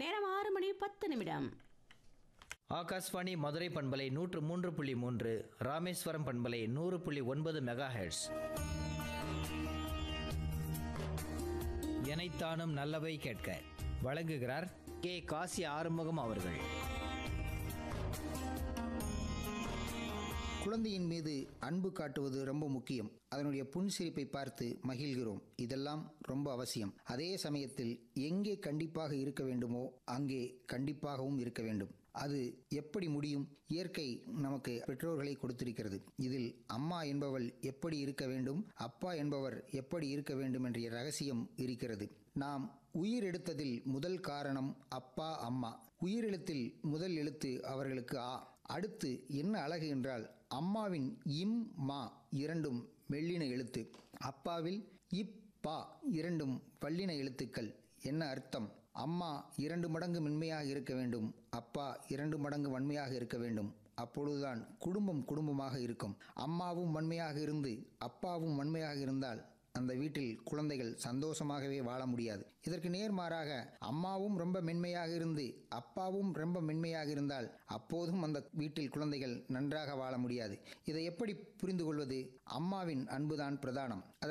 நேரம் ஆறு மணி பத்து நிமிடம் ஆகாஷ்வாணி மதுரை பண்பலை நூற்று மூன்று புள்ளி மூன்று ராமேஸ்வரம் பண்பலை நூறு புள்ளி ஒன்பது மெகா ஹெர்ட்ஸ் எனைத்தானும் நல்லவை கேட்க வழங்குகிறார் கே காசி ஆறுமுகம் அவர்கள் குழந்தையின் மீது அன்பு காட்டுவது ரொம்ப முக்கியம் அதனுடைய புன்சிரிப்பை பார்த்து மகிழ்கிறோம் இதெல்லாம் ரொம்ப அவசியம் அதே சமயத்தில் எங்கே கண்டிப்பாக இருக்க வேண்டுமோ அங்கே கண்டிப்பாகவும் இருக்க வேண்டும் அது எப்படி முடியும் இயற்கை நமக்கு பெற்றோர்களை கொடுத்திருக்கிறது இதில் அம்மா என்பவள் எப்படி இருக்க வேண்டும் அப்பா என்பவர் எப்படி இருக்க வேண்டும் என்ற ரகசியம் இருக்கிறது நாம் உயிர் எடுத்ததில் முதல் காரணம் அப்பா அம்மா உயிரெழுத்தில் முதல் எழுத்து அவர்களுக்கு ஆ அடுத்து என்ன அழகு என்றால் அம்மாவின் இம் மா இரண்டும் மெல்லின எழுத்து அப்பாவில் இப் பா இரண்டும் வல்லின எழுத்துக்கள் என்ன அர்த்தம் அம்மா இரண்டு மடங்கு மென்மையாக இருக்க வேண்டும் அப்பா இரண்டு மடங்கு வன்மையாக இருக்க வேண்டும் அப்பொழுதுதான் குடும்பம் குடும்பமாக இருக்கும் அம்மாவும் வன்மையாக இருந்து அப்பாவும் வன்மையாக இருந்தால் அந்த வீட்டில் குழந்தைகள் சந்தோஷமாகவே வாழ முடியாது இதற்கு நேர்மாறாக அம்மாவும் ரொம்ப மென்மையாக இருந்து அப்பாவும் ரொம்ப மென்மையாக இருந்தால் அப்போதும் அந்த வீட்டில் குழந்தைகள் நன்றாக வாழ முடியாது இதை எப்படி புரிந்து கொள்வது அம்மாவின் அன்புதான் பிரதானம்